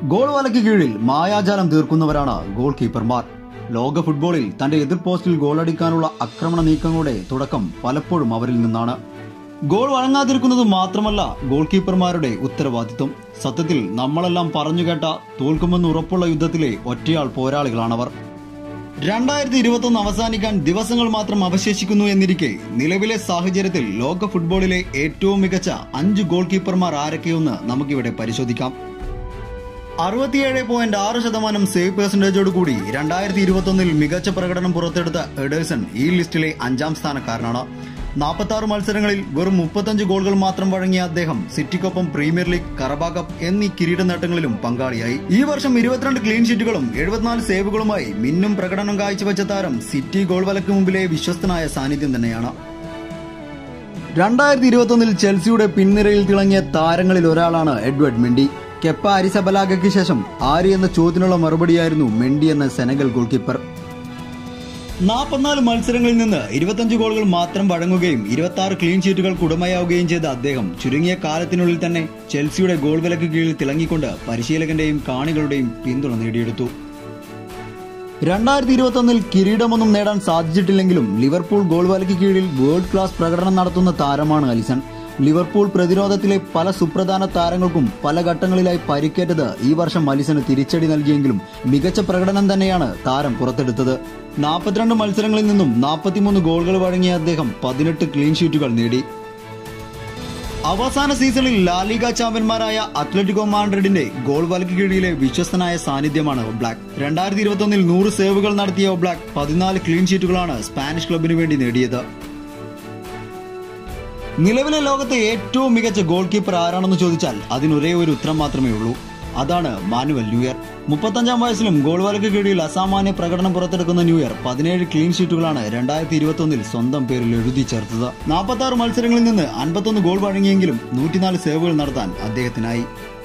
goal വലയ്ക്ക് കീഴിൽ മായാജാലം തീർക്കുന്നവരാണ് goal കീപ്പർമാർ ലോക ഫുട്ബോളിൽ തന്റെ എതിർ പോസ്റ്റിൽ ഗോളടിക്കാനുള്ള ആക്രമണ നീക്കങ്ങളുടെ തുടക്കം പലപ്പോഴും അവരിൽ നിന്നാണ് ഗോൾ വഴങ്ങാതിരിക്കുന്നത് മാത്രമല്ല ഗോൾ കീപ്പർമാരുടെ ഉത്തരവാദിത്വം സത്യത്തിൽ നമ്മളെല്ലാം പറഞ്ഞു കേട്ട തോൽക്കുമെന്ന് ഉറപ്പുള്ള യുദ്ധത്തിലെ ഒറ്റയാൾ പോരാളികളാണവർ രണ്ടായിരത്തി ഇരുപത്തൊന്ന് അവസാനിക്കാൻ ദിവസങ്ങൾ മാത്രം അവശേഷിക്കുന്നു എന്നിരിക്കെ നിലവിലെ സാഹചര്യത്തിൽ ലോക ഫുട്ബോളിലെ ഏറ്റവും മികച്ച അഞ്ച് ഗോൾ കീപ്പർമാർ ആരൊക്കെയെന്ന് നമുക്കിവിടെ പരിശോധിക്കാം അറുപത്തിയേഴ് പോയിന്റ് ആറ് ശതമാനം സേവ് പെർസെന്റേജോട് കൂടി രണ്ടായിരത്തി ഇരുപത്തൊന്നിൽ മികച്ച പ്രകടനം പുറത്തെടുത്ത എഡേഴ്സൺ ഈ ലിസ്റ്റിലെ അഞ്ചാം സ്ഥാനക്കാരനാണ് നാൽപ്പത്തി ആറ് മത്സരങ്ങളിൽ വെറും മുപ്പത്തഞ്ച് ഗോളുകൾ മാത്രം വഴങ്ങിയ അദ്ദേഹം സിറ്റിക്കൊപ്പം പ്രീമിയർ ലീഗ് കറബ കപ്പ് എന്നീ കിരീട നേട്ടങ്ങളിലും പങ്കാളിയായി ഈ വർഷം ഇരുപത്തിരണ്ട് ക്ലീൻ ഷീറ്റുകളും എഴുപത്തിനാല് സേവുകളുമായി മിന്നും പ്രകടനം കാഴ്ചവെച്ച താരം സിറ്റി ഗോൾ വലക്ക് മുമ്പിലെ വിശ്വസ്തനായ സാന്നിധ്യം തന്നെയാണ് രണ്ടായിരത്തി ഇരുപത്തൊന്നിൽ ചെൽസിയുടെ പിൻനിരയിൽ തിളങ്ങിയ താരങ്ങളിൽ ഒരാളാണ് എഡ്വേർഡ് മെൻഡി കെപ്പ അരിസബലാഗയ്ക്ക് ശേഷം ആര് എന്ന ചോദ്യത്തിനുള്ള മറുപടിയായിരുന്നു മെൻഡി എന്ന സെനഗൽ ഗോൾ കീപ്പർ നാൽപ്പത്തിനാല് മത്സരങ്ങളിൽ നിന്ന് ഇരുപത്തഞ്ച് ഗോളുകൾ മാത്രം വഴങ്ങുകയും ഇരുപത്തി ആറ് ക്ലീൻ ഷീറ്റുകൾക്ക് ഉടമയാവുകയും ചെയ്ത അദ്ദേഹം ചുരുങ്ങിയ കാലത്തിനുള്ളിൽ തന്നെ ചെൽസിയുടെ ഗോൾ വിലക്ക് കീഴിൽ തിളങ്ങിക്കൊണ്ട് പരിശീലകന്റെയും കാണികളുടെയും പിന്തുണ നേടിയെടുത്തു രണ്ടായിരത്തി ഇരുപത്തൊന്നിൽ കിരീടമൊന്നും നേടാൻ സാധിച്ചിട്ടില്ലെങ്കിലും ലിവർപൂൾ ഗോൾ വലയ്ക്ക് കീഴിൽ വേൾഡ് ക്ലാസ് പ്രകടനം നടത്തുന്ന താരമാണ് അലിസൺ ലിവർപൂൾ പ്രതിരോധത്തിലെ പല സുപ്രധാന താരങ്ങൾക്കും പല ഘട്ടങ്ങളിലായി പരിക്കേറ്റത് ഈ വർഷം അലിസന് തിരിച്ചടി നൽകിയെങ്കിലും മികച്ച പ്രകടനം തന്നെയാണ് താരം പുറത്തെടുത്തത് നാൽപ്പത്തിരണ്ട് മത്സരങ്ങളിൽ നിന്നും നാൽപ്പത്തിമൂന്ന് ഗോളുകൾ വഴങ്ങിയ അദ്ദേഹം പതിനെട്ട് ക്ലീൻ ഷീറ്റുകൾ നേടി അവസാന സീസണിൽ ലാലിഗ ചാമ്പ്യന്മാരായ അത്ലറ്റിക്കോ മാൻഡ്രിഡിന്റെ ഗോൾ വലക്ക് കീഴിലെ വിശ്വസ്തനായ സാന്നിധ്യമാണ് ഒബ്ലാക്ക് രണ്ടായിരത്തി ഇരുപത്തൊന്നിൽ നൂറ് സേവുകൾ നടത്തിയ ഒബ്ലാക്ക് പതിനാല് ക്ലീൻ ഷീറ്റുകളാണ് സ്പാനിഷ് ക്ലബിന് വേണ്ടി നേടിയത് നിലവിലെ ലോകത്തെ ഏറ്റവും മികച്ച ഗോൾ കീപ്പർ ആരാണെന്ന് ചോദിച്ചാൽ അതിനൊരേ ഒരു ഉത്തരം മാത്രമേ ഉള്ളൂ അതാണ് മാനുവൽ ന്യൂയർ മുപ്പത്തഞ്ചാം വയസ്സിലും ഗോൾ വലക്ക് കീഴിൽ അസാമാന്യ പ്രകടനം പുറത്തെടുക്കുന്ന ന്യൂയർ പതിനേഴ് ക്ലീൻ ഷീറ്റുകളാണ് രണ്ടായിരത്തി ഇരുപത്തൊന്നിൽ സ്വന്തം പേരിൽ എഴുതി ചേർത്തത് നാൽപ്പത്തി ആറ് മത്സരങ്ങളിൽ നിന്ന് അൻപത്തൊന്ന് ഗോൾ വഴങ്ങിയെങ്കിലും നൂറ്റിനാല് സേവുകൾ നടത്താൻ അദ്ദേഹത്തിനായി